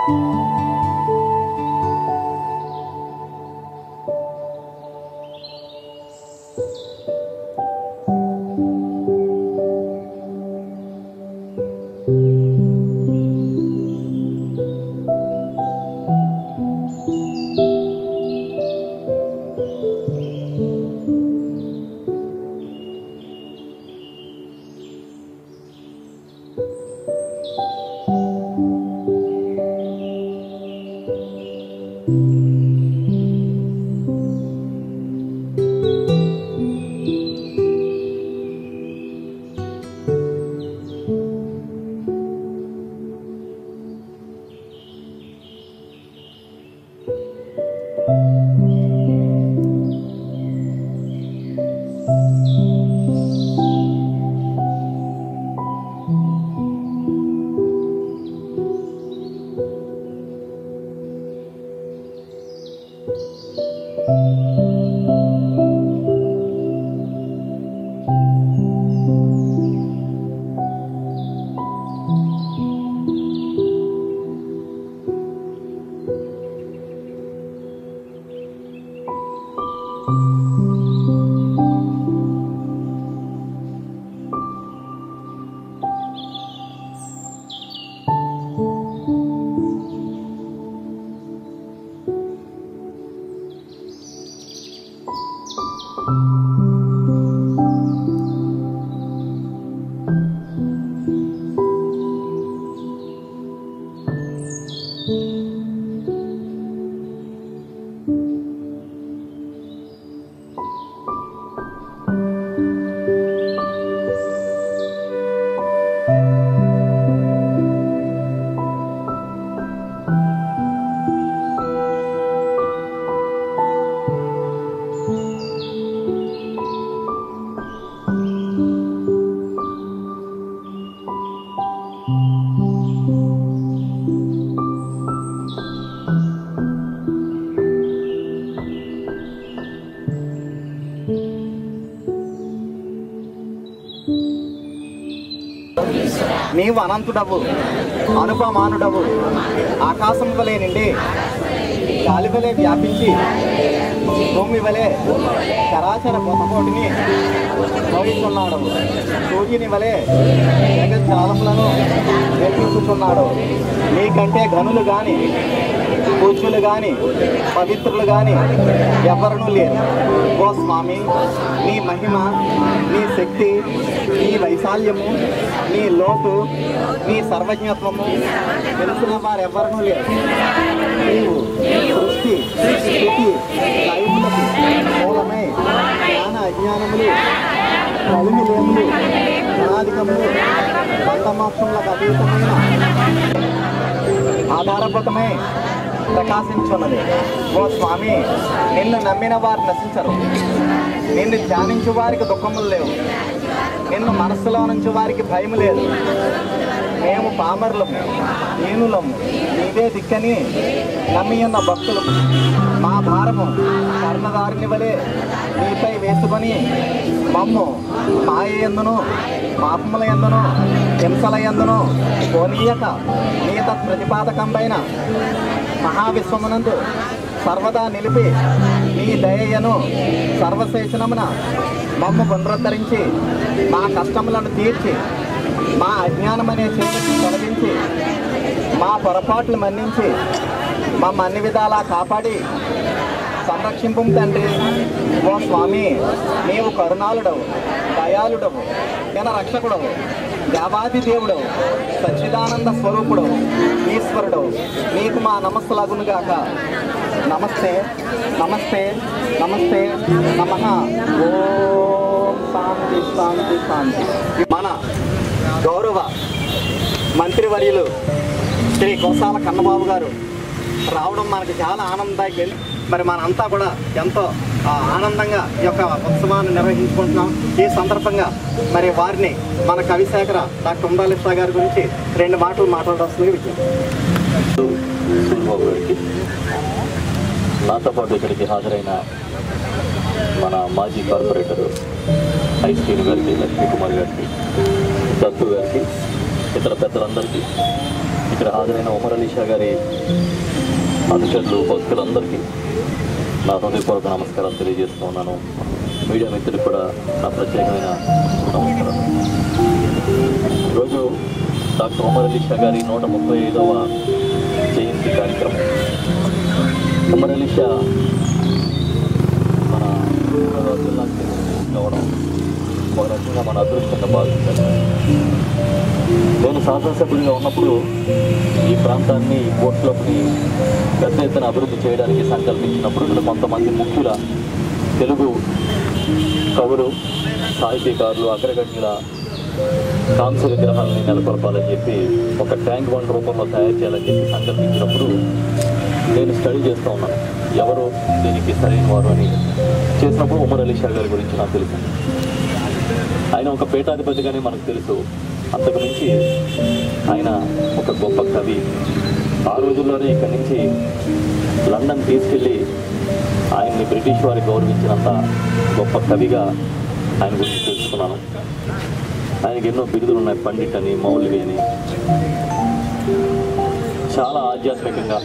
నీవు అనంతుడవు అనుపమానుడవు ఆకాశం వలె నిండి గాలి వలె వ్యాపించి భూమి వలె చరాచర పొతకోటిని మోగిస్తున్నాడు సూర్యుని వలె జగజ్జాలములను వెలిగించుతున్నాడు నీకంటే గనులు గాని పూజ్యులు గాని పవిత్రులు గాని ఎవరునూ లేరు ఓ స్వామి నీ మహిమ నీ శక్తి నీ వైశాల్యము నీ లోటు నీ సర్వజ్ఞత్వము తెలిసిన వారెవరనూ లేరు నీవు సృష్టి స్థితి లయములకు మూలమై జ్ఞాన అజ్ఞానములు కలిమిలేములు అనాధికములు బంధమోక్షములకు అతీతమైన ఆధారభూతమై ప్రకాశించున్నది ఓ స్వామి నిన్ను నమ్మిన వారు నశించరు నిన్ను ధ్యానించు వారికి దుఃఖములు లేవు నిన్ను మనస్సులో నుంచి వారికి భయం లేదు మేము పామరులము దీనులము నీవే దిక్కని నమ్మి ఉన్న భక్తులము మా భారము కర్ణదారిని వలె నీపై వేసుకొని మమ్ము మాయ ఎందును పాపముల ఎందును హింసల ఎందును పోనీయక నీ తత్ప్రతిపాదకంపైన మహావిశ్వమునందు సర్వదా నిలిపి నీ దయను సర్వశేషనమున మమ్ము పునరుద్ధరించి మా కష్టములను తీర్చి మా అజ్ఞానం అనే చీకటిని తొలగించి మా పొరపాట్లు మన్నించి మమ్మ అన్ని విధాలా కాపాడి సంరక్షింపు తండ్రి ఓ స్వామి నీవు కరుణాలుడవు దయాళుడవు జన రక్షకుడవు దేవాది దేవుడవు సచ్చిదానంద స్వరూపుడవు ఈశ్వరుడవు నీకు మా నమస్సులగునుగాక నమస్తే నమస్తే నమస్తే నమ ఓం శాంతి శాంతి శాంతి మన గౌరవ మంత్రివర్యులు శ్రీ కోసాల కన్నబాబు గారు రావడం మనకి చాలా ఆనందదాయకం మరి మనంతా కూడా ఎంతో ఆ, ఆనందంగా ఈ యొక్క ఉత్సవాన్ని నిర్వహించుకుంటున్నాం ఈ సందర్భంగా మరి వారిని మన కవిశేఖర డాక్టర్ ఉండాలిషా గారి గురించి రెండు మాటలు మాట్లాడాల్సిందిగా విజ్ఞప్తి సూరిబాబు గారికి నాతో పాటు ఇక్కడికి హాజరైన మన మాజీ కార్పొరేటర్ ఐశ్వర్య గారికి లక్ష్మీ కుమార్ గారికి దత్తు గారికి ఇతర పెద్దలందరికీ ఇక్కడ హాజరైన ఉమర్ అలీ షా గారి అనుచరులు భక్తులందరికీ నా హృదయపూర్వక నమస్కారాలు తెలియజేస్తూ ఉన్నాను మీడియా మిత్రులకు కూడా నా ప్రత్యేకమైన నమస్కారాలు ఈరోజు డాక్టర్ ఉమర్ అలీ షా గారి నూట ముప్పై ఐదవ జయంతి కార్యక్రమం ఉమర్ అలీ షా మన గోదావరి జిల్లాకి కావడం ఒక రకంగా మన అదృష్టంగా భావించాలి నేను శాసనసభ్యుడిగా ఉన్నప్పుడు ఈ ప్రాంతాన్ని ఈ కోట్లోని పెద్ద ఎత్తున అభివృద్ధి చేయడానికి సంకల్పించినప్పుడు ఇక్కడ కొంతమంది ముఖ్యుల తెలుగు కవులు సాహితీకారులు అగ్రగణ్యుల కాంస్య విగ్రహాలని నెలకొల్పాలని చెప్పి ఒక ట్యాంక్ బండ్ రూపంలో తయారు చేయాలని చెప్పి సంకల్పించినప్పుడు నేను స్టడీ చేస్తూ ఉన్నాను ఎవరు దీనికి సరైన వారు అని చేసినప్పుడు ఉమర్ అలీ షా గారి గురించి నాకు తెలుసు ఆయన ఒక పీఠాధిపతిగానే మనకు తెలుసు అంతకు మించి ఆయన ఒక గొప్ప కవి ఆ రోజుల్లోనే ఇక్కడి నుంచి లండన్ తీసుకెళ్ళి ఆయన్ని బ్రిటిష్ వారి గౌరవించినంత గొప్ప కవిగా ఆయన గురించి తెలుసుకున్నాను ఆయనకి ఎన్నో బిరుదులు ఉన్నాయి పండిట్ అని మౌలివి అని చాలా ఆధ్యాత్మికంగా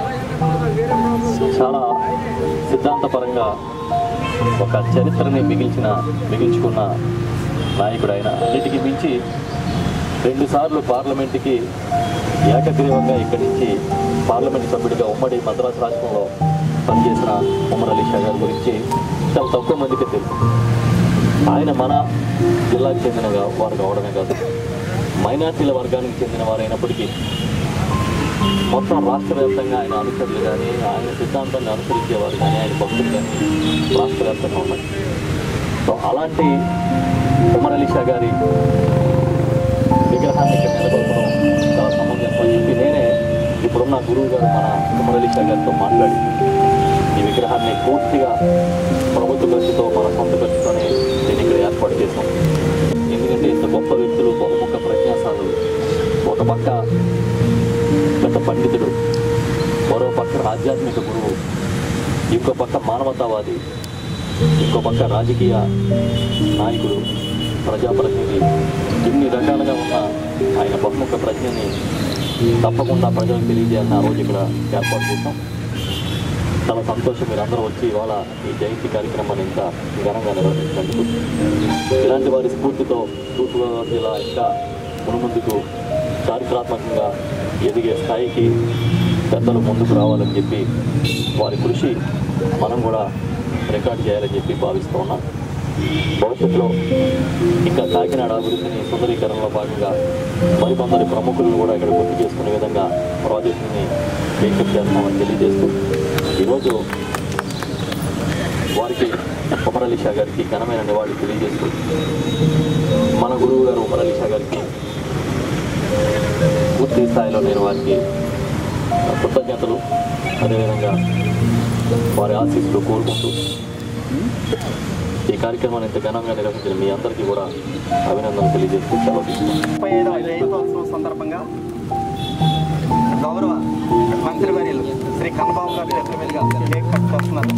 చాలా సిద్ధాంతపరంగా ఒక చరిత్రని మిగిల్చిన మిగిల్చుకున్న నాయకుడు ఆయన అన్నిటికీ మించి రెండుసార్లు పార్లమెంటుకి ఏకగ్రీవంగా ఇక్కడి నుంచి పార్లమెంట్ సభ్యుడిగా ఉమ్మడి మద్రాసు రాష్ట్రంలో పనిచేసిన ఉమర్ అలీ షా గారి గురించి చాలా తక్కువ మందికి తెలుసు ఆయన మన జిల్లాకు చెందిన వారు కావడమే కాదు మైనార్టీల వర్గానికి చెందిన వారు అయినప్పటికీ మొత్తం రాష్ట్ర వ్యాప్తంగా ఆయన అనుచరులు కానీ ఆయన సిద్ధాంతాన్ని అనుసరించేవారు కానీ ఆయన భక్తులు కానీ రాష్ట్ర వ్యాప్తంగా ఉన్నాయి సో అలాంటి ఉమర్ అలీ షా గారి విగ్రహాన్ని ఇక్కడ నెలకొల్పడం చాలా సమంజసం అని చెప్పి నేనే ఇప్పుడున్న గురువు గారు మన ఉమర్ అలీ షా గారితో మాట్లాడి ఈ విగ్రహాన్ని పూర్తిగా ప్రభుత్వ ఖర్చుతో మన సొంత ఖర్చుతోనే దీన్ని ఇక్కడ ఏర్పాటు చేశాం ఎందుకంటే ఇంత గొప్ప వ్యక్తులు బహుముఖ ప్రజ్ఞాసాలు ఒక పక్క పెద్ద పండితుడు మరో పక్క ఆధ్యాత్మిక గురువు ఇంకో పక్క మానవతావాది ఇంకో పక్క రాజకీయ నాయకుడు ప్రజాప్రతినిధి ఇన్ని రకాలుగా ఉన్న ఆయన బహుముఖ ప్రజ్ఞని తప్పకుండా ప్రజలకు తెలియజేయాలని ఆ రోజు ఇక్కడ ఏర్పాటు చేస్తాం చాలా సంతోషం మీరు అందరూ వచ్చి ఇవాళ ఈ జయంతి కార్యక్రమాన్ని ఇంకా ఘనంగా నిర్వహించినందుకు ఇలాంటి వారి స్ఫూర్తితో తూర్పుగోదావరి జిల్లా ఇంకా మునుముందుకు చారిత్రాత్మకంగా ఎదిగే స్థాయికి పెద్దలు ముందుకు రావాలని చెప్పి వారి కృషి మనం కూడా రికార్డ్ చేయాలని చెప్పి భావిస్తూ ఉన్నాం భవిష్యత్తులో ఇంకా కాకినాడ అభివృద్ధిని సుందరీకరణలో భాగంగా మరికొందరి ప్రముఖులను కూడా ఇక్కడ గుర్తు చేసుకునే విధంగా ప్రాజెక్టుని మేకప్ చేస్తామని తెలియజేస్తూ ఈరోజు వారికి ఉమర్ అలీ షా గారికి ఘనమైన నివాళి తెలియజేస్తూ మన గురువు గారు ఉమర్ అలీ షా గారికి పూర్తి స్థాయిలో నేను వారికి కృతజ్ఞతలు అదేవిధంగా వారి ఆశీస్సులు కోరుకుంటూ ఈ కార్యక్రమాన్ని ఇంత ఘనంగా నిర్వహించిన మీ అందరికీ కూడా అభినందనలు తెలియజేస్తూ సెలవు తీసుకుంటాను ముప్పై ఐదవ జయంతోత్సవం సందర్భంగా గౌరవ మంత్రివర్యులు శ్రీ కన్నబాబు గారి చేతుల మీదుగా కేక్ కట్ చేస్తున్నారు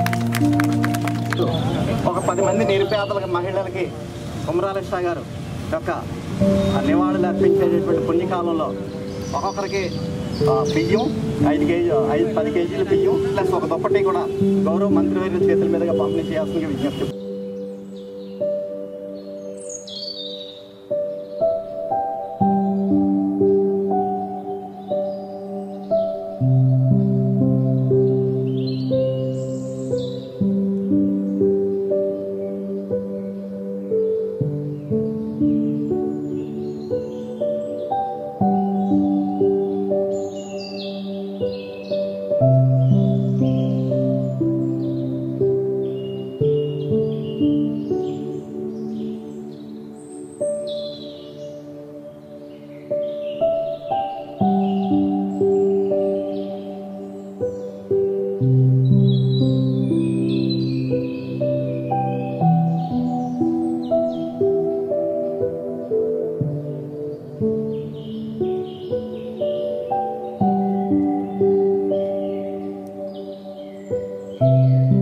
ఒక పది మంది నిరుపేదలకి మహిళలకి కుమరాల షా గారు యొక్క నివాళులు అర్పించేటటువంటి పుణ్యకాలంలో ఒక్కొక్కరికి ఆ, బియ్యం ఐదు కేజీ ఐదు పది కేజీల బియ్యం ప్లస్ ఒక దుప్పటి కూడా గౌరవ మంత్రివర్యుల చేతుల మీదుగా పంపిణీ చేయాల్సిన విజ్ఞప్తి Thank